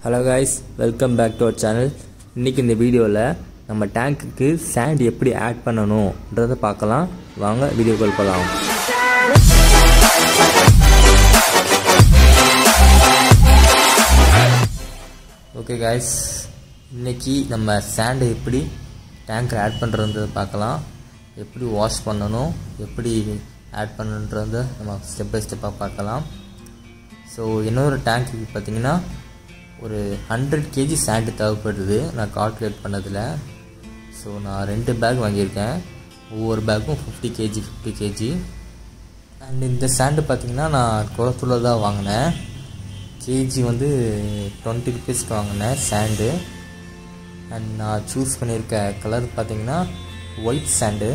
Hello guys welcome back to our channel இன்றைக்கி இந்த வீடியோவில் நம்ம டேங்க்குக்கு சாண்ட் எப்படி ஆட் பண்ணணுன்றதை பார்க்கலாம் வாங்க வீடியோக்குள் போகலாம் ஓகே காய்ஸ் இன்றைக்கி நம்ம சாண்டை எப்படி டேங்க்கில் ஆட் பண்ணுறதை பார்க்கலாம் எப்படி வாஷ் பண்ணணும் எப்படி ஆட் பண்ணணுன்றதை நம்ம ஸ்டெப் பை ஸ்டெப்பாக பார்க்கலாம் ஸோ இன்னொரு டேங்க்குக்கு பார்த்தீங்கன்னா ஒரு ஹண்ட்ரட் கேஜி சாண்டு தேவைப்படுது நான் கால்குலேட் பண்ணதில் ஸோ நான் ரெண்டு பேக் வாங்கியிருக்கேன் ஒவ்வொரு பேக்கும் fifty kg fifty kg and இந்த சாண்டு பார்த்தீங்கன்னா நான் குளத்துல தான் வாங்கினேன் கேஜி வந்து டுவெண்ட்டி ருபீஸ்க்கு வாங்கினேன் சாண்டு அண்ட் நான் சூஸ் பண்ணியிருக்க கலர் பார்த்தீங்கன்னா ஒயிட் சாண்டு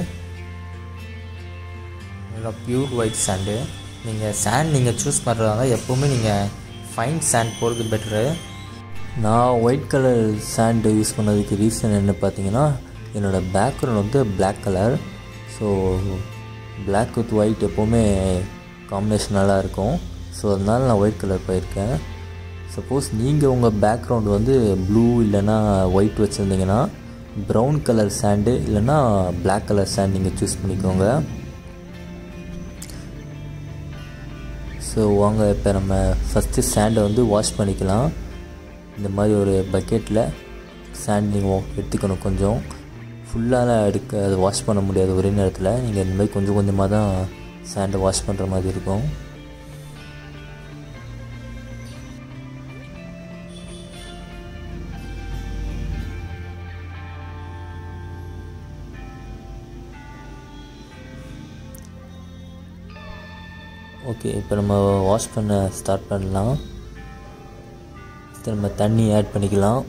நல்லா பியூர் ஒயிட் சாண்டு நீங்கள் சாண்ட் நீங்கள் சூஸ் பண்ணுறதால எப்போவுமே நீங்கள் ஃபைன் சாண்ட் போகிறது பெட்ரு நான் ஒயிட் கலர் சாண்டு யூஸ் பண்ணதுக்கு ரீசன் என்ன பார்த்தீங்கன்னா என்னோடய பேக்ரவுண்ட் வந்து black colour so black with white எப்போவுமே காம்பினேஷன் நல்லா இருக்கும் ஸோ அதனால் நான் ஒயிட் கலர் போயிருக்கேன் சப்போஸ் நீங்கள் உங்கள் பேக்ரவுண்ட் வந்து ப்ளூ இல்லைன்னா ஒயிட் வச்சுருந்தீங்கன்னா ப்ரௌன் கலர் சாண்டு இல்லைன்னா பிளாக் கலர் சாண்ட் நீங்கள் சூஸ் பண்ணிக்கோங்க ஸோ வாங்க இப்போ நம்ம ஃபஸ்ட்டு சாண்டை வந்து வாஷ் பண்ணிக்கலாம் இந்த மாதிரி ஒரு பக்கெட்டில் சாண்ட் நீங்கள் எடுத்துக்கணும் கொஞ்சம் ஃபுல்லாக எடுக்க அது வாஷ் பண்ண முடியாது ஒரே நேரத்தில் நீங்கள் இந்த மாதிரி கொஞ்சம் கொஞ்சமாக தான் சாண்டை வாஷ் பண்ணுற மாதிரி இருக்கும் ஓகே இப்போ நம்ம வாஷ் பண்ண ஸ்டார்ட் பண்ணலாம் நம்ம தண்ணி ஆட் பண்ணிக்கலாம்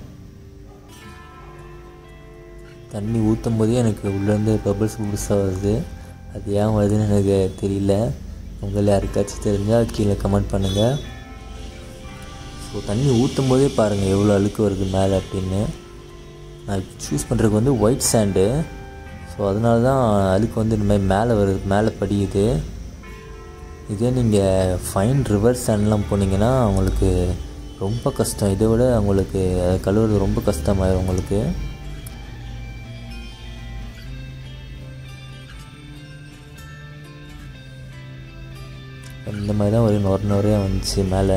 தண்ணி ஊற்றும் போதே எனக்கு உள்ளேருந்து பபிள்ஸ் புதுசாக வருது அது ஏன் வருதுன்னு எனக்கு தெரியல உங்களை யாருக்காச்சும் தெரிஞ்சால் கீழே கமெண்ட் பண்ணுங்கள் ஸோ தண்ணி ஊற்றும் போதே பாருங்கள் எவ்வளோ அழுக்கு வருது மேலே அப்படின்னு நான் சூஸ் பண்ணுறதுக்கு வந்து ஒயிட் சாண்டு ஸோ அதனால தான் அழுக்கு வந்து இந்த மாதிரி மேலே வருது மேலே படியுது இதே நீங்கள் ஃபைன் ரிவர் சாண்ட்லாம் போனீங்கன்னா உங்களுக்கு ரொம்ப கஷ்டம் இதை விட உங்களுக்கு கழுவுறது ரொம்ப கஷ்டமாயிடும் உங்களுக்கு இந்த மாதிரி தான் ஒரு நொறு நொறையாக வந்துச்சு மேலே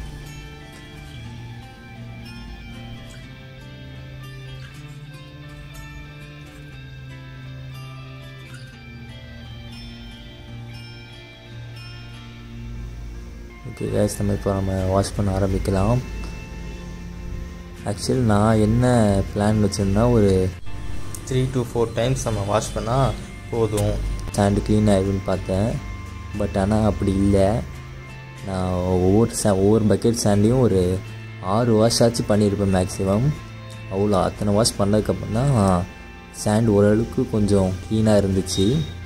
ஓகே கேஸ் நம்ம இப்போ நம்ம வாஷ் பண்ண ஆரம்பிக்கலாம் ஆக்சுவலி நான் என்ன பிளான் வச்சுருந்தா ஒரு த்ரீ டு ஃபோர் டைம்ஸ் நம்ம வாஷ் பண்ணால் போதும் சாண்டு க்ளீன் ஆகிடும்னு பார்த்தேன் பட் ஆனால் அப்படி இல்லை நான் ஒவ்வொரு சா ஒவ்வொரு பக்கெட் சாண்டையும் ஒரு ஆறு வாஷ் ஆச்சு பண்ணியிருப்பேன் மேக்ஸிமம் அவ்வளோ அத்தனை வாஷ் பண்ணதுக்கப்புறம் தான் சாண்ட் ஓரளவுக்கு கொஞ்சம் க்ளீனாக இருந்துச்சு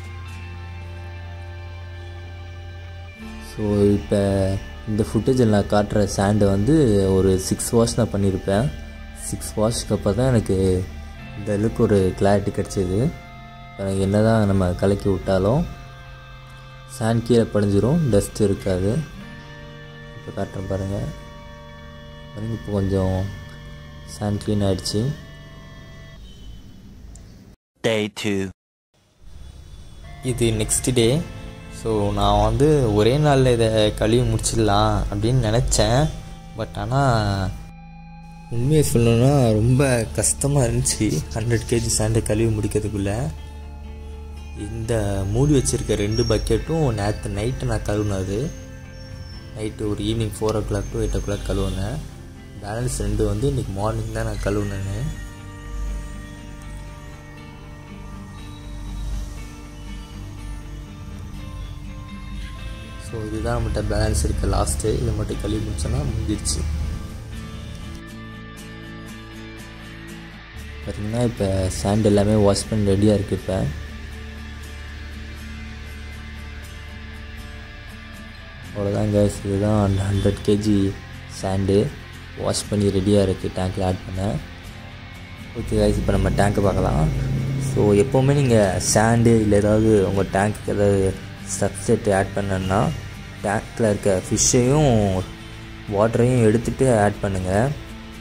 ஸோ இப்போ இந்த ஃபுட்டேஜில் நான் காட்டுற சாண்டை வந்து ஒரு சிக்ஸ் வாஷ் நான் பண்ணியிருப்பேன் சிக்ஸ் வாஷ்க்கு அப்புறம் தான் எனக்கு இந்த அளவுக்கு ஒரு கிளாரிட்டி கிடச்சிது எனக்கு என்ன தான் நம்ம கலக்கி விட்டாலும் சாண்ட் கீழே படிஞ்சிரும் டஸ்ட் இருக்காது இப்போ காட்டுறேன் பாருங்கள் பாருங்கள் இப்போ கொஞ்சம் சாண்ட் க்ளீன் ஆகிடுச்சு Day 2. இது நெக்ஸ்ட் டே ஸோ நான் வந்து ஒரே நாளில் இதை கழுவி முடிச்சிடலாம் அப்படின்னு நினச்சேன் பட் ஆனால் உண்மையை சொல்லணுன்னா ரொம்ப கஷ்டமாக இருந்துச்சு ஹண்ட்ரட் கேஜி சாண்டை கழுவி முடிக்கிறதுக்குள்ளே இந்த மூடி வச்சுருக்க ரெண்டு பக்கெட்டும் நேற்று நைட்டு நான் கழுவுனது நைட்டு ஒரு evening four o'clock to eight o'clock balance பேலன்ஸ் ரெண்டு வந்து இன்றைக்கி மார்னிங் தான் நான் கழுவுனேன் ஸோ இதுதான் நம்மகிட்ட பேலன்ஸ் இருக்க லாஸ்ட்டு இதை மட்டும் கழுவி முடிச்சோன்னா முடிஞ்சிருச்சு பார்த்தீங்கன்னா இப்போ சாண்ட் எல்லாமே வாஷ் பண்ணி ரெடியாக இருக்குது இப்போ அவ்வளோதான் கேஸ் இதுதான் ஹண்ட்ரட் கேஜி சாண்டு வாஷ் பண்ணி ரெடியாக இருக்குது டேங்க்கில் ஆட் பண்ண ஓகே கைஸ் இப்போ நம்ம டேங்க்கை பார்க்கலாம் ஸோ எப்போவுமே நீங்கள் சாண்டு இல்லை ஏதாவது உங்கள் டேங்க்குக்கு ஏதாவது சப்செட் ஆட் பண்ணணுன்னா டேங்க்கில் இருக்க ஃபிஷ்ஷையும் வாட்டரையும் எடுத்துகிட்டு ஆட் பண்ணுங்கள்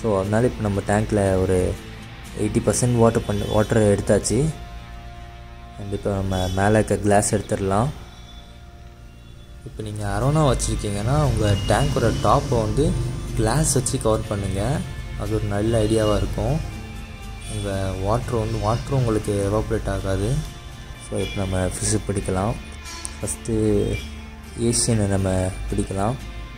ஸோ அதனால் இப்போ நம்ம டேங்க்கில் ஒரு எயிட்டி பர்சன்ட் வாட்டர் பண்ணி வாட்டர் எடுத்தாச்சு அண்ட் இப்போ நம்ம மேலே இருக்க கிளாஸ் எடுத்துடலாம் இப்போ நீங்கள் அரோனா வச்சுருக்கீங்கன்னா உங்கள் டேங்க்கோட டாப்பை வந்து கிளாஸ் வச்சு கவர் பண்ணுங்கள் அது ஒரு நல்ல ஐடியாவாக இருக்கும் உங்கள் வாட்ரு வந்து வாட்டரும் உங்களுக்கு எவாப்ரேட் ஆகாது ஸோ இப்போ நம்ம ஃபிஷ்ஷு பிடிக்கலாம் ஃபஸ்ட்டு ஏஷியனை நம்ம பிடிக்கலாம்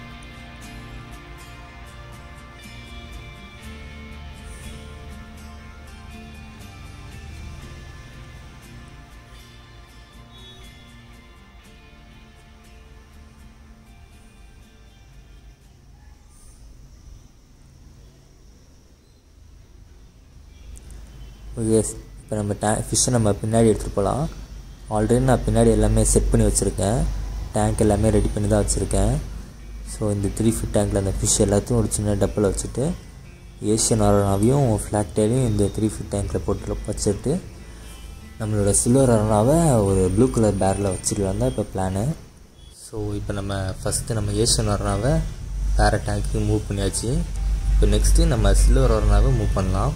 எஸ் இப்போ நம்ம டே ஃபிஷ்ஷை நம்ம பின்னாடி எடுத்துகிட்டு போகலாம் ஆல்ரெடி நான் பின்னாடி எல்லாமே செட் பண்ணி வச்சுருக்கேன் டேங்க் எல்லாமே ரெடி பண்ணி தான் வச்சுருக்கேன் ஸோ இந்த த்ரீ ஃபீட் டேங்க்கில் அந்த ஃபிஷ் எல்லாத்தையும் ஒரு சின்ன டப்பில் வச்சுட்டு ஏஷியன் அரணாவையும் ஃப்ளாக் டேலையும் இந்த த்ரீ ஃபீட் டேங்க்கில் போட்டு வச்சுட்டு நம்மளோட சில்வர் அரணாவை ஒரு ப்ளூ கலர் பேரில் வச்சிடலாம் தான் இப்போ பிளானு ஸோ இப்போ நம்ம ஃபஸ்ட்டு நம்ம ஏஷியன் அரணாவை வேறு டேங்க்கு மூவ் பண்ணியாச்சு இப்போ நெக்ஸ்ட்டு நம்ம சில்வர் அரணாவை மூவ் பண்ணலாம்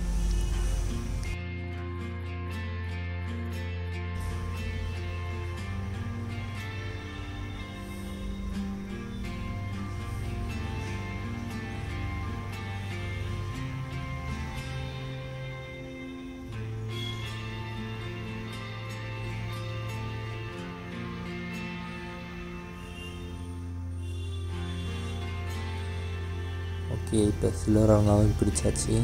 ஓகே இப்போ சில்வர் அரணாவும் பிடிச்சாச்சு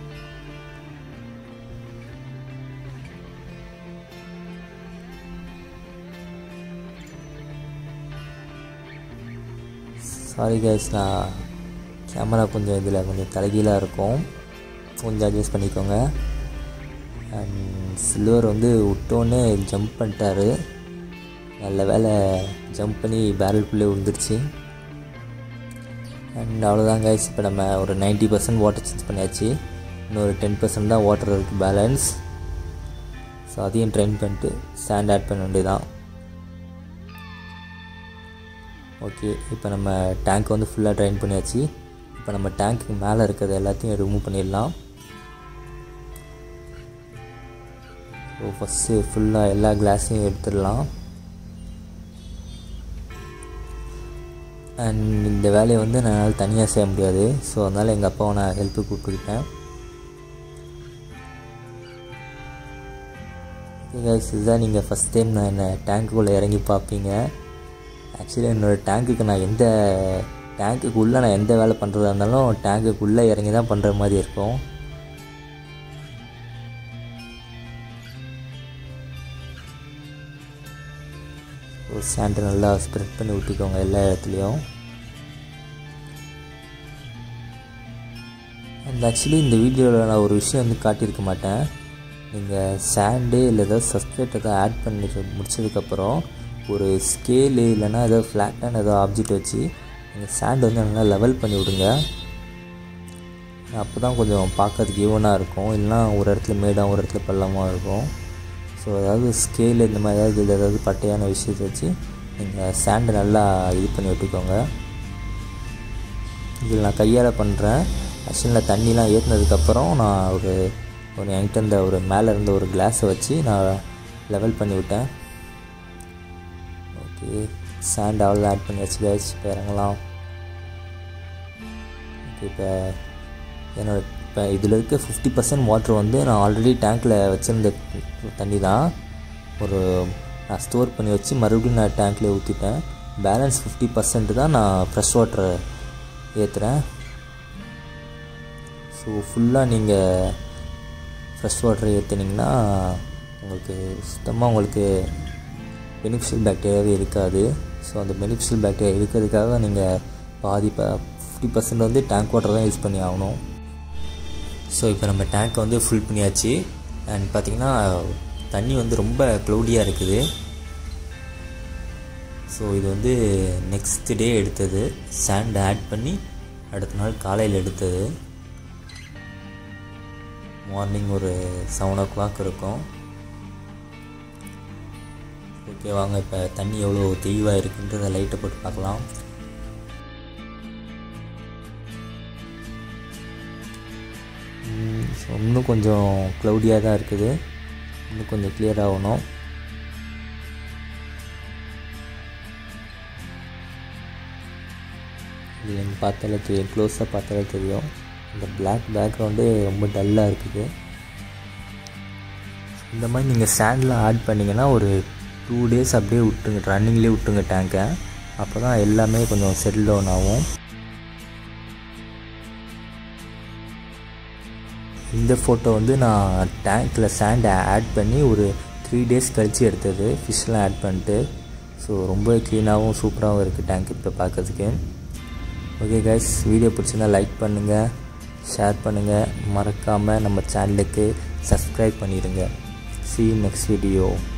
சாரி கைஸ் நான் கேமரா கொஞ்சம் இதில் கொஞ்சம் தலைகீழாக இருக்கும் கொஞ்சம் அட்ஜஸ்ட் பண்ணிக்கோங்க அண்ட் சில்வர் வந்து விட்டோன்னே ஜம்ப் பண்ணிட்டாரு நல்ல வேலை ஜம்ப் பண்ணி பேரல்குள்ளே விழுந்துருச்சு அண்ட் அவ்வளோதான் கைஸ் இப்போ நம்ம ஒரு நைன்ட்டி பர்சன்ட் வாட்டர் சேஞ்ச் பண்ணியாச்சு இன்னொரு டென் பர்சன்ட் தான் வாட்டர் இருக்குது பேலன்ஸ் ஸோ அதையும் ட்ரைன் பண்ணிட்டு சாண்ட் ஆட் பண்ண வேண்டியதான் ஓகே இப்போ நம்ம டேங்க் வந்து ஃபுல்லாக ட்ரைன் பண்ணியாச்சு இப்போ நம்ம டேங்க்கு மேலே இருக்கிறது எல்லாத்தையும் ரிமூவ் பண்ணிடலாம் ஸோ ஃபஸ்ட்டு ஃபுல்லாக எல்லா கிளாஸையும் எடுத்துடலாம் அண்ட் இந்த வேலையை வந்து என்னால் தனியாக செய்ய முடியாது ஸோ அதனால் எங்கள் அப்பாவை நான் ஹெல்ப்பு கூப்பிட்டுக்கிட்டேன் கைஸ் இதுதான் நீங்கள் ஃபஸ்ட் டைம் நான் என்னை டேங்க்குள்ளே இறங்கி பார்ப்பீங்க ஆக்சுவலி என்னோடய டேங்க்குக்கு நான் எந்த டேங்க்குக்குள்ளே நான் எந்த வேலை பண்ணுறதா இருந்தாலும் டேங்க்குக்குள்ளே இறங்கி தான் பண்ணுற மாதிரி இருக்கும் ஒரு சாண்டை நல்லா ஸ்ப்ரெட் பண்ணி விட்டுக்கோங்க எல்லா இடத்துலையும் அண்ட் ஆக்சுவலி இந்த வீடியோவில் நான் ஒரு விஷயம் வந்து காட்டியிருக்க மாட்டேன் நீங்கள் சாண்டு இல்லை ஏதாவது சப்ஸ்கிரைட் ஏதாவது ஆட் பண்ணி முடிச்சதுக்கப்புறம் ஒரு ஸ்கேலு இல்லைன்னா ஏதாவது ஃப்ளாட்டான ஏதோ ஆப்ஜெக்ட் வச்சு நீங்கள் சாண்ட் வந்து நல்லா லெவல் பண்ணி விடுங்க அப்போ தான் கொஞ்சம் பார்க்கறதுக்கு ஈவனாக இருக்கும் இல்லைனா ஒரு இடத்துல மேடாக ஒரு இடத்துல பள்ளமாக இருக்கும் ஸோ அதாவது ஸ்கேல் இந்த மாதிரி ஏதாவது இதில் ஏதாவது பட்டையான விஷயத்தை வச்சு நீங்கள் சாண்டை நல்லா இது பண்ணி விட்டுக்கோங்க இதில் நான் கையால் பண்ணுறேன் மிஷினில் தண்ணிலாம் ஏற்றினதுக்கப்புறம் நான் ஒரு ஒரு என்கிட்ட இருந்த ஒரு மேலே இருந்த ஒரு கிளாஸை வச்சு நான் லெவல் பண்ணி விட்டேன் ஓகே சாண்ட் அவ்வளோ ஆட் பண்ணி வச்சு கேஸ் இப்போ இறங்கலாம் ஓகே இப்போ என்னோட இப்போ இதில் இருக்க ஃபிஃப்டி பர்சன்ட் வாட்டர் வந்து நான் ஆல்ரெடி டேங்க்கில் வச்சுருந்த தண்ணி தான் ஒரு நான் ஸ்டோர் பண்ணி வச்சு மறுபடியும் நான் டேங்க்கில் ஊற்றிட்டேன் பேலன்ஸ் ஃபிஃப்டி பர்சன்ட் தான் நான் ஃப்ரெஷ் வாட்டரை ஏற்றுறேன் ஸோ ஃபுல்லாக நீங்கள் ஃப்ரெஷ் வாட்டரை ஏற்றுனீங்கன்னா உங்களுக்கு சுத்தமாக உங்களுக்கு பெனிஃபிஷியல் பாக்டீரியாவே இருக்காது ஸோ அந்த பெனிஃபிஷியல் பாக்டீரியா இருக்கிறதுக்காக நீங்கள் பாதி ப ஃபிஃப்டி பர்சன்ட் வந்து டேங்க் வாட்டர் தான் யூஸ் பண்ணி ஆகணும் ஸோ இப்போ நம்ம டேங்க்கை வந்து ஃபுல் பண்ணியாச்சு அண்ட் பார்த்திங்கன்னா தண்ணி வந்து ரொம்ப க்ளௌடியாக இருக்குது ஸோ இது வந்து நெக்ஸ்ட் டே எடுத்தது சாண்ட் ஆட் பண்ணி அடுத்த நாள் காலையில் எடுத்தது மார்னிங் ஒரு செவன் ஓ கிளாக் இருக்கும் ஓகே வாங்க இப்போ தண்ணி எவ்வளோ தெளிவாக இருக்குன்றத லைட்டை போட்டு பார்க்கலாம் ஸோ இன்னும் கொஞ்சம் க்ளவுடியாக தான் இருக்குது இன்னும் கொஞ்சம் கிளியர் ஆகணும் இது எனக்கு பார்த்தாலே தெரியும் க்ளோஸாக பார்த்தாலே தெரியும் இந்த பிளாக் பேக்ரவுண்டே ரொம்ப டல்லாக இருக்குது இந்த மாதிரி நீங்கள் சாண்டில் ஆட் பண்ணிங்கன்னா ஒரு டூ டேஸ் அப்படியே விட்டுருங்க ரன்னிங்லேயே விட்டுருங்க டேங்கை அப்போ தான் எல்லாமே கொஞ்சம் செட்டில் டவுன் ஆகும் இந்த ஃபோட்டோ வந்து நான் டேங்க்கில் சாண்டை ஆட் பண்ணி ஒரு த்ரீ டேஸ் கழித்து எடுத்தது ஃபிஷ்லாம் ஆட் பண்ணிட்டு ஸோ ரொம்ப க்ளீனாகவும் சூப்பராகவும் இருக்குது டேங்க் இப்போ பார்க்கறதுக்கு ஓகே கைஸ் வீடியோ பிடிச்சிருந்தா லைக் பண்ணுங்கள் ஷேர் பண்ணுங்கள் மறக்காமல் நம்ம சேனலுக்கு சப்ஸ்கிரைப் பண்ணிடுங்க see you next video